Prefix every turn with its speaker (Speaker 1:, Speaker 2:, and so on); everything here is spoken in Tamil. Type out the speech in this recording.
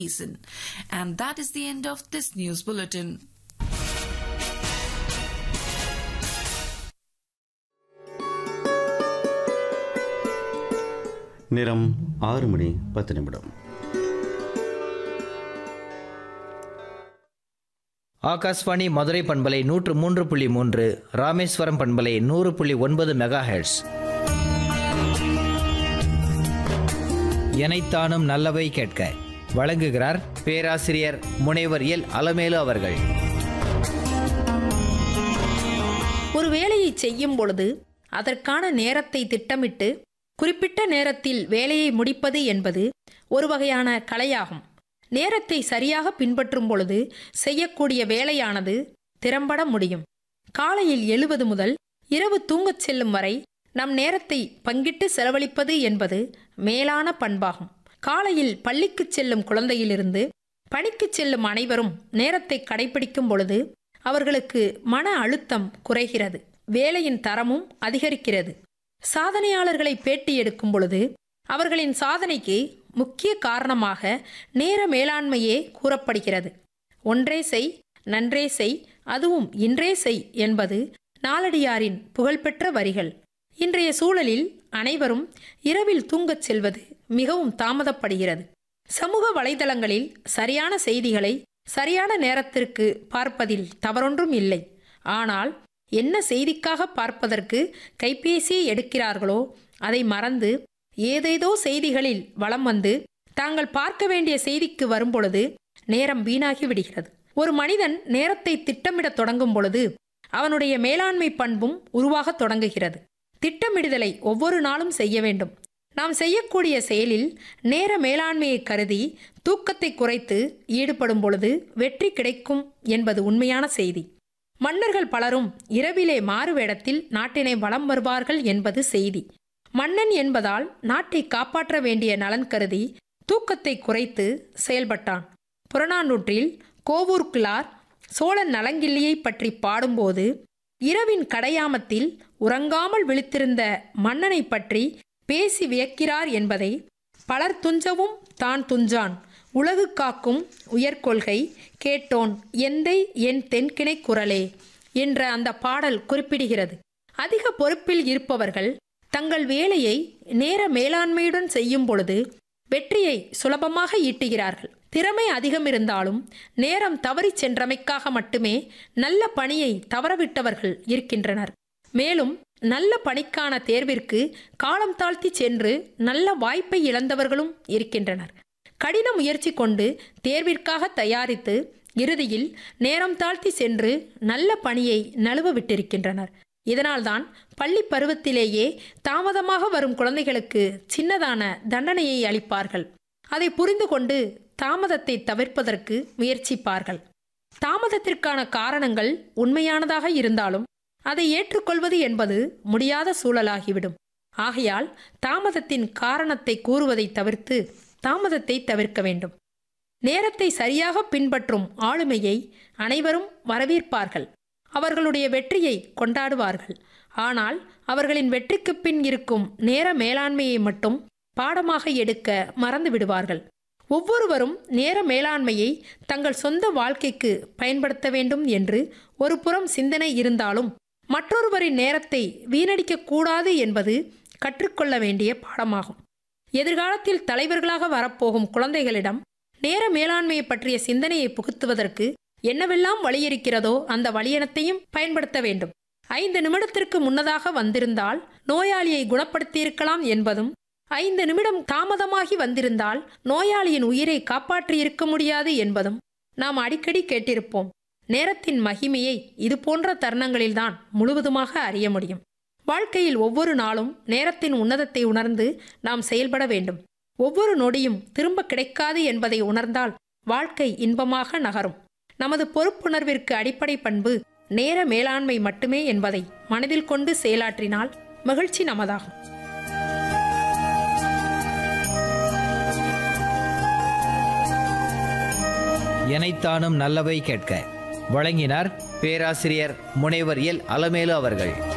Speaker 1: season. And that is the end of this news bulletin.
Speaker 2: நேரம் ஆறு மணி பத்து நிமிடம்
Speaker 3: ஆகாஷ்வாணி மதுரை பண்பலை நூற்று மூன்று புள்ளி மூன்று ராமேஸ்வரம் பண்பலை நூறு புள்ளி ஒன்பது மெகா ஹெர்ட்ஸ் எனைத்தானும் நல்லவை கேட்க வழங்குகிறார் பேராசிரியர் முனைவர் எல் அலமேலு அவர்கள்
Speaker 4: ஒரு வேலையை செய்யும் பொழுது அதற்கான நேரத்தை திட்டமிட்டு குறிப்பிட்ட நேரத்தில் வேலையை முடிப்பது என்பது ஒரு வகையான கலையாகும் நேரத்தை சரியாக பின்பற்றும் பொழுது செய்யக்கூடிய வேலையானது திறம்பட முடியும் காலையில் எழுவது முதல் இரவு தூங்கச் செல்லும் வரை நம் நேரத்தை பங்கிட்டு செலவழிப்பது என்பது மேலான பண்பாகும் காலையில் பள்ளிக்குச் செல்லும் குழந்தையிலிருந்து பணிக்குச் செல்லும் அனைவரும் நேரத்தை கடைபிடிக்கும் பொழுது அவர்களுக்கு மன அழுத்தம் குறைகிறது வேலையின் தரமும் அதிகரிக்கிறது சாதனையாளர்களை பேட்டி எடுக்கும் பொழுது அவர்களின் சாதனைக்கு முக்கிய காரணமாக நேர மேலாண்மையே கூறப்படுகிறது ஒன்றே செய் நன்றே செய் அதுவும் இன்றே செய் என்பது நாலடியாரின் புகழ்பெற்ற வரிகள் இன்றைய சூழலில் அனைவரும் இரவில் தூங்கச் செல்வது மிகவும் தாமதப்படுகிறது சமூக வலைதளங்களில் சரியான செய்திகளை சரியான நேரத்திற்கு பார்ப்பதில் தவறொன்றும் இல்லை ஆனால் என்ன செய்திக்காக பார்ப்பதற்கு கைபேசியை எடுக்கிறார்களோ அதை மறந்து ஏதேதோ செய்திகளில் வலம் வந்து தாங்கள் பார்க்க வேண்டிய செய்திக்கு வரும்பொழுது நேரம் வீணாகி விடுகிறது ஒரு மனிதன் நேரத்தை திட்டமிடத் தொடங்கும் பொழுது அவனுடைய மேலாண்மை பண்பும் உருவாகத் தொடங்குகிறது திட்டமிடுதலை ஒவ்வொரு நாளும் செய்ய வேண்டும் நாம் செய்யக்கூடிய செயலில் நேர மேலாண்மையை கருதி தூக்கத்தை குறைத்து ஈடுபடும் பொழுது வெற்றி கிடைக்கும் என்பது உண்மையான செய்தி மன்னர்கள் பலரும் இரவிலே மாறுவேடத்தில் நாட்டினை வலம் வருவார்கள் என்பது செய்தி மன்னன் என்பதால் நாட்டை காப்பாற்ற வேண்டிய நலன் கருதி தூக்கத்தை குறைத்து செயல்பட்டான் புறநானூற்றில் கோவூர் கிளார் சோழன் நலங்கிள்ளியை பற்றி பாடும்போது இரவின் கடையாமத்தில் உறங்காமல் விழித்திருந்த மன்னனை பற்றி பேசி வியக்கிறார் என்பதை பலர் துஞ்சவும் தான் துஞ்சான் உலகு காக்கும் உயர்கொள்கை கேட்டோன் எந்தை என் தென்கிணை குரலே என்ற அந்த பாடல் குறிப்பிடுகிறது அதிக பொறுப்பில் இருப்பவர்கள் தங்கள் வேலையை நேர மேலாண்மையுடன் செய்யும் பொழுது வெற்றியை சுலபமாக ஈட்டுகிறார்கள் திறமை அதிகம் இருந்தாலும் நேரம் தவறி சென்றமைக்காக மட்டுமே நல்ல பணியை தவறவிட்டவர்கள் இருக்கின்றனர் மேலும் நல்ல பணிக்கான தேர்விற்கு காலம் தாழ்த்தி சென்று நல்ல வாய்ப்பை இழந்தவர்களும் இருக்கின்றனர் கடின முயற்சி கொண்டு தேர்விற்காக தயாரித்து இறுதியில் நேரம் தாழ்த்தி சென்று நல்ல பணியை நழுவ விட்டிருக்கின்றனர் இதனால்தான் பள்ளி பருவத்திலேயே தாமதமாக வரும் குழந்தைகளுக்கு சின்னதான தண்டனையை அளிப்பார்கள் அதை புரிந்து கொண்டு தாமதத்தை தவிர்ப்பதற்கு முயற்சிப்பார்கள் தாமதத்திற்கான காரணங்கள் உண்மையானதாக இருந்தாலும் அதை ஏற்றுக்கொள்வது என்பது முடியாத சூழலாகிவிடும் ஆகையால் தாமதத்தின் காரணத்தை கூறுவதை தவிர்த்து தாமதத்தை தவிர்க்க வேண்டும் நேரத்தை சரியாக பின்பற்றும் ஆளுமையை அனைவரும் வரவேற்பார்கள் அவர்களுடைய வெற்றியை கொண்டாடுவார்கள் ஆனால் அவர்களின் வெற்றிக்கு பின் இருக்கும் நேர மேலாண்மையை மட்டும் பாடமாக எடுக்க மறந்து விடுவார்கள் ஒவ்வொருவரும் நேர மேலாண்மையை தங்கள் சொந்த வாழ்க்கைக்கு பயன்படுத்த வேண்டும் என்று ஒரு புறம் சிந்தனை இருந்தாலும் மற்றொருவரின் நேரத்தை வீணடிக்க கூடாது என்பது கற்றுக்கொள்ள வேண்டிய பாடமாகும் எதிர்காலத்தில் தலைவர்களாக வரப்போகும் குழந்தைகளிடம் நேர மேலாண்மையை பற்றிய சிந்தனையை புகுத்துவதற்கு என்னவெல்லாம் வழி இருக்கிறதோ அந்த வழியனத்தையும் பயன்படுத்த வேண்டும் ஐந்து நிமிடத்திற்கு முன்னதாக வந்திருந்தால் நோயாளியை குணப்படுத்தியிருக்கலாம் என்பதும் ஐந்து நிமிடம் தாமதமாகி வந்திருந்தால் நோயாளியின் உயிரை காப்பாற்றி இருக்க முடியாது என்பதும் நாம் அடிக்கடி கேட்டிருப்போம் நேரத்தின் மகிமையை இது போன்ற தருணங்களில்தான் முழுவதுமாக அறிய முடியும் வாழ்க்கையில் ஒவ்வொரு நாளும் நேரத்தின் உன்னதத்தை உணர்ந்து நாம் செயல்பட வேண்டும் ஒவ்வொரு நொடியும் திரும்ப கிடைக்காது என்பதை உணர்ந்தால் வாழ்க்கை இன்பமாக நகரும் நமது பொறுப்புணர்விற்கு அடிப்படை பண்பு நேர மேலாண்மை மட்டுமே என்பதை மனதில் கொண்டு செயலாற்றினால் மகிழ்ச்சி நமதாகும்
Speaker 3: எனைத்தானும் நல்லவை கேட்க வழங்கினார் பேராசிரியர் முனைவர் எல் அலமேலு அவர்கள்